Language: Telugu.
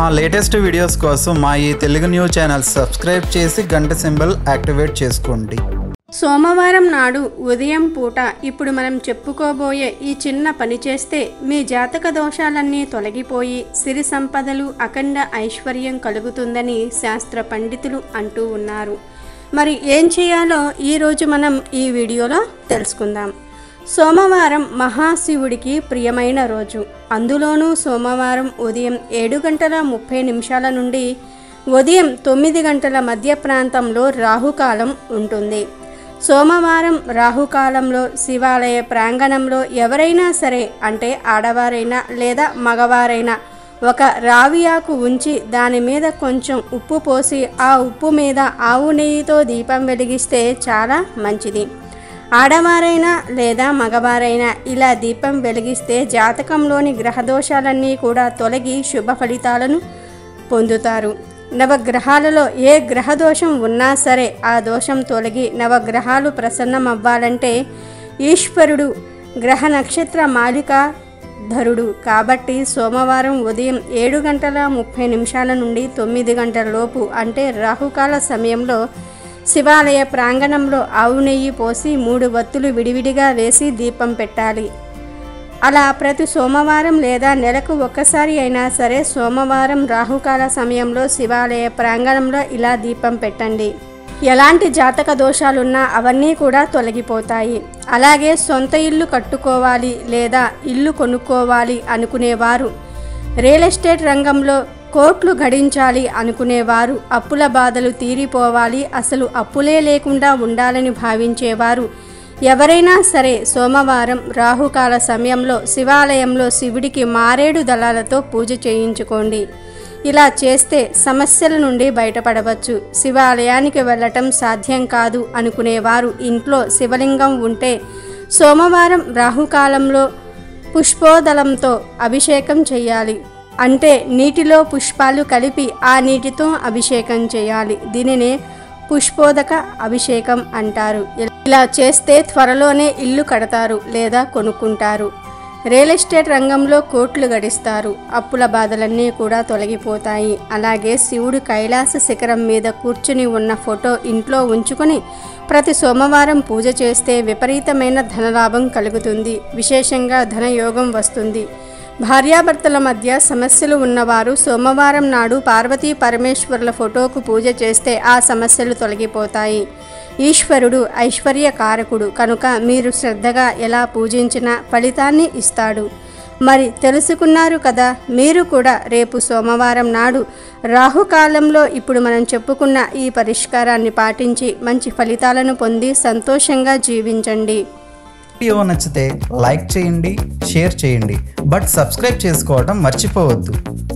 మా లేటెస్ట్ వీడియోస్ కోసం మా ఈ తెలుగు న్యూస్ ఛానల్ సబ్స్క్రైబ్ చేసి గంట సింబల్ యాక్టివేట్ చేసుకోండి సోమవారం నాడు ఉదయం పూట ఇప్పుడు మనం చెప్పుకోబోయే ఈ చిన్న పని చేస్తే మీ జాతక దోషాలన్నీ తొలగిపోయి సిరి సంపదలు అఖండ ఐశ్వర్యం కలుగుతుందని శాస్త్ర పండితులు అంటూ ఉన్నారు మరి ఏం చేయాలో ఈరోజు మనం ఈ వీడియోలో తెలుసుకుందాం సోమవారం మహాశివుడికి ప్రియమైన రోజు అందులోనూ సోమవారం ఉదయం ఏడు గంటల ముప్పై నిమిషాల నుండి ఉదయం తొమ్మిది గంటల మధ్య ప్రాంతంలో రాహుకాలం ఉంటుంది సోమవారం రాహుకాలంలో శివాలయ ప్రాంగణంలో ఎవరైనా సరే అంటే ఆడవారైనా లేదా మగవారైనా ఒక రావి ఆకు ఉంచి దాని మీద కొంచెం ఉప్పు పోసి ఆ ఉప్పు మీద ఆవు నెయ్యితో దీపం వెలిగిస్తే చాలా మంచిది ఆడవారైనా లేదా మగవారైనా ఇలా దీపం వెలిగిస్తే జాతకంలోని గ్రహదోషాలన్నీ కూడా తొలగి శుభ ఫలితాలను పొందుతారు నవగ్రహాలలో ఏ గ్రహ దోషం ఉన్నా సరే ఆ దోషం తొలగి నవగ్రహాలు ప్రసన్నమవ్వాలంటే ఈశ్వరుడు గ్రహ నక్షత్ర మాలిక ధరుడు కాబట్టి సోమవారం ఉదయం ఏడు గంటల ముప్పై నిమిషాల నుండి తొమ్మిది గంటల లోపు అంటే రాహుకాల సమయంలో శివాలయ ప్రాంగణంలో ఆవు నెయ్యి పోసి మూడు వత్తులు విడివిడిగా వేసి దీపం పెట్టాలి అలా ప్రతి సోమవారం లేదా నెలకు ఒక్కసారి అయినా సరే సోమవారం రాహుకాల సమయంలో శివాలయ ప్రాంగణంలో ఇలా దీపం పెట్టండి ఎలాంటి జాతక దోషాలున్నా అవన్నీ కూడా తొలగిపోతాయి అలాగే సొంత ఇల్లు కట్టుకోవాలి లేదా ఇల్లు కొనుక్కోవాలి అనుకునేవారు రియల్ ఎస్టేట్ రంగంలో కోట్లు గడించాలి అనుకునేవారు అప్పుల బాధలు తీరిపోవాలి అసలు అప్పులే లేకుండా ఉండాలని భావించేవారు ఎవరైనా సరే సోమవారం రాహుకాల సమయంలో శివాలయంలో శివుడికి మారేడు దళాలతో పూజ చేయించుకోండి ఇలా చేస్తే సమస్యల నుండి బయటపడవచ్చు శివాలయానికి వెళ్ళటం సాధ్యం కాదు అనుకునేవారు ఇంట్లో శివలింగం ఉంటే సోమవారం రాహుకాలంలో పుష్పోదలంతో అభిషేకం చేయాలి అంటే నీటిలో పుష్పాలు కలిపి ఆ నీటితో అభిషేకం చేయాలి దీనినే పుష్పోదక అభిషేకం అంటారు ఇలా చేస్తే త్వరలోనే ఇల్లు కడతారు లేదా కొనుక్కుంటారు రియల్ ఎస్టేట్ రంగంలో కోట్లు గడిస్తారు అప్పుల బాధలన్నీ కూడా తొలగిపోతాయి అలాగే శివుడు కైలాస శిఖరం మీద కూర్చుని ఉన్న ఫోటో ఇంట్లో ఉంచుకొని ప్రతి సోమవారం పూజ చేస్తే విపరీతమైన ధనలాభం కలుగుతుంది విశేషంగా ధనయోగం వస్తుంది భార్యాభర్తల మధ్య సమస్యలు ఉన్నవారు సోమవారం నాడు పార్వతీ పరమేశ్వరుల ఫోటోకు పూజ చేస్తే ఆ సమస్యలు తొలగిపోతాయి ఈశ్వరుడు ఐశ్వర్య కారకుడు కనుక మీరు శ్రద్ధగా ఎలా పూజించినా ఫలితాన్ని ఇస్తాడు మరి తెలుసుకున్నారు కదా మీరు కూడా రేపు సోమవారం నాడు రాహుకాలంలో ఇప్పుడు మనం చెప్పుకున్న ఈ పరిష్కారాన్ని పాటించి మంచి ఫలితాలను పొంది సంతోషంగా జీవించండి వీడియో నచ్చితే లైక్ చేయండి షేర్ చేయండి బట్ సబ్స్క్రైబ్ చేసుకోవడం మర్చిపోవద్దు